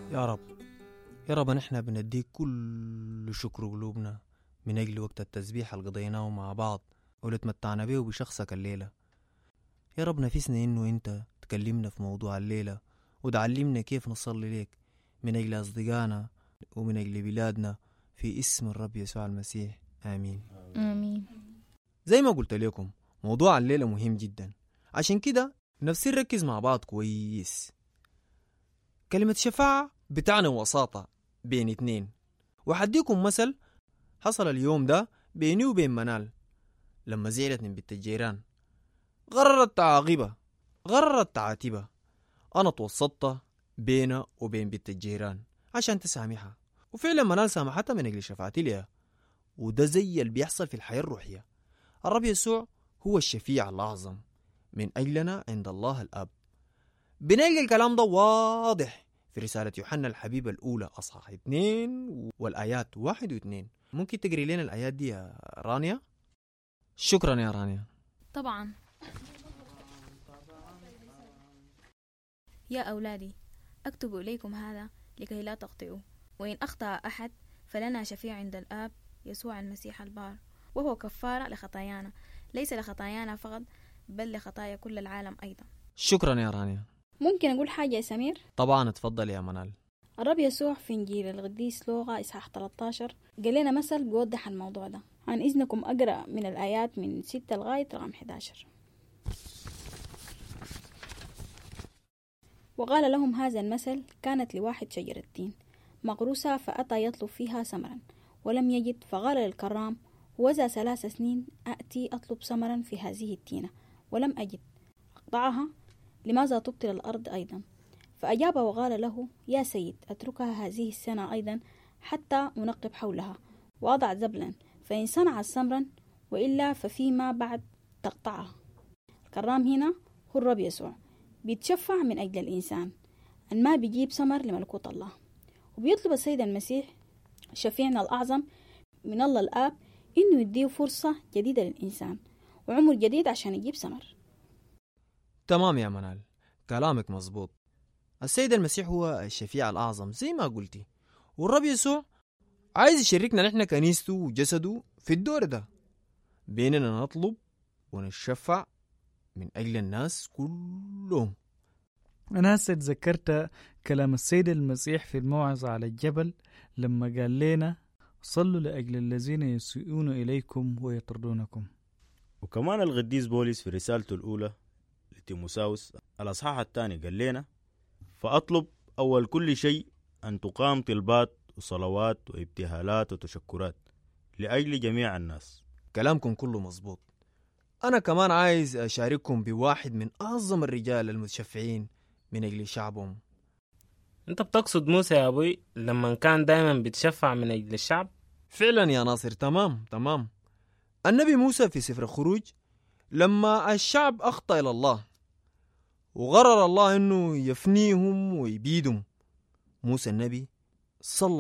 يا رب يا رب نحن بنديك كل شكر قلوبنا من أجل وقت التسبيح اللي قضيناه مع بعض واللي تمتعنا به بشخصك الليلة يا رب نفسنا إنه أنت تكلمنا في موضوع الليلة وتعلمنا كيف نصلي ليك من أجل أصدقائنا ومن أجل بلادنا في اسم الرب يسوع المسيح آمين آمين زي ما قلت لكم موضوع الليلة مهم جدا عشان كده نفسي نركز مع بعض كويس كلمة شفاعة بتعني وساطة بين اتنين وحديكم مثل حصل اليوم ده بيني وبين منال لما زعلت من بنت الجيران غررت تعاقبها غررت تعاتبها أنا توسطت بينها وبين بنت الجيران عشان تسامحها وفعلا منال سامحتها من أجل شفاعتي لها وده زي اللي بيحصل في الحياة الروحية الرب يسوع هو الشفيع الأعظم من أجلنا عند الله الأب بنلقى الكلام ده واضح في رسالة يوحنا الحبيبة الأولى أصحاح اثنين والآيات واحد واثنين ممكن تقري لنا الآيات دي يا رانيا؟ شكرا يا رانيا طبعا يا أولادي أكتب إليكم هذا لكي لا تخطئوا وإن أخطأ أحد فلنا شفيع عند الآب يسوع المسيح البار وهو كفارة لخطايانا ليس لخطايانا فقط بل لخطايا كل العالم أيضا شكرا يا رانيا ممكن أقول حاجة يا سمير طبعا اتفضل يا منال الرب يسوع في إنجيل القديس لوقا إصحاح 13 قال لنا مثل بيوضح الموضوع ده عن إذنكم أقرأ من الآيات من 6 لغاية رقم 11 وقال لهم هذا المثل كانت لواحد شجرة تين مغروسة فأتى يطلب فيها ثمرا ولم يجد فقال للكرام وذا ثلاث سنين أأتي أطلب ثمرا في هذه التينة ولم أجد أقطعها لماذا تبطل الأرض أيضا فأجاب وقال له يا سيد أتركها هذه السنة أيضا حتى أنقب حولها وأضع زبلا فإن صنعت ثمرا وإلا ففيما بعد تقطعها الكرام هنا هو الرب يسوع بيتشفع من أجل الإنسان أن ما بيجيب ثمر لملكوت الله وبيطلب السيد المسيح شفيعنا الأعظم من الله الآب إنه يديه فرصة جديدة للإنسان وعمر جديد عشان يجيب ثمر تمام يا منال كلامك مظبوط السيد المسيح هو الشفيع الأعظم زي ما قلتي والرب يسوع عايز يشاركنا نحن كنيسته وجسده في الدور ده بيننا نطلب ونتشفع من أجل الناس كلهم أنا هسه تذكرت كلام السيد المسيح في الموعظة على الجبل لما قال لنا صلوا لأجل الذين يسيئون إليكم ويطردونكم وكمان القديس بولس في رسالته الأولى لتيموساوس الأصحاح الثاني قال لنا فأطلب أول كل شيء أن تقام طلبات وصلوات وابتهالات وتشكرات لأجل جميع الناس كلامكم كله مظبوط أنا كمان عايز أشارككم بواحد من أعظم الرجال المتشفعين من أجل شعبهم انت بتقصد موسى يا ابوي لما كان دايما بيتشفع من اجل الشعب فعلا يا ناصر تمام تمام النبي موسى في سفر الخروج لما الشعب أخطأ إلى الله وغرر الله أنه يفنيهم ويبيدهم موسى النبي صلى